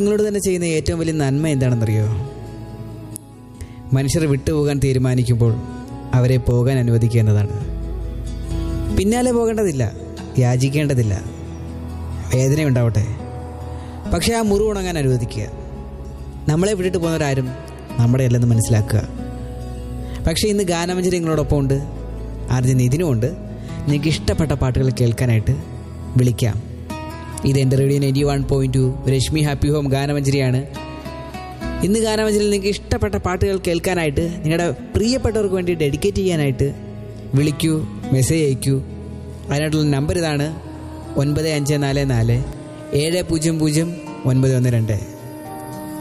നിങ്ങളോട് തന്നെ ചെയ്യുന്ന ഏറ്റവും വലിയ നന്മ എന്താണെന്നറിയോ മനുഷ്യർ വിട്ടുപോകാൻ തീരുമാനിക്കുമ്പോൾ അവരെ പോകാൻ അനുവദിക്കുക എന്നതാണ് പിന്നാലെ പോകേണ്ടതില്ല യാചിക്കേണ്ടതില്ല വേദന ഉണ്ടാവട്ടെ പക്ഷേ ആ മുറിവ് ഉണങ്ങാൻ അനുവദിക്കുക നമ്മളെ വിട്ടിട്ട് പോകുന്നവരാരും നമ്മുടെ അല്ലെന്ന് മനസ്സിലാക്കുക പക്ഷേ ഇന്ന് ഗാനമഞ്ജരി നിങ്ങളോടൊപ്പം ഉണ്ട് ആർജി നിതിനുമുണ്ട് നിങ്ങൾക്ക് ഇഷ്ടപ്പെട്ട പാട്ടുകൾ കേൾക്കാനായിട്ട് വിളിക്കാം ഇത് എൻ്റെ radio ninety one point two Rashmi happy home ഗാനമഞ്ജരിയാണ് ഇന്ന് ഗാനമഞ്ജരിയിൽ നിങ്ങൾക്ക് ഇഷ്ടപ്പെട്ട പാട്ടുകൾ കേൾക്കാനായിട്ട് നിങ്ങളുടെ പ്രിയപ്പെട്ടവർക്ക് വേണ്ടി ഡെഡിക്കേറ്റ് ചെയ്യാനായിട്ട് വിളിക്കൂ മെസ്സേജ് അയക്കൂ അതിനായിട്ടുള്ള നമ്പർ ഇതാണ് ഒൻപത് അഞ്ച് നാല് നാല് ഏഴ് പൂജ്യം പൂജ്യം ഒൻപത് ഒന്ന് രണ്ട്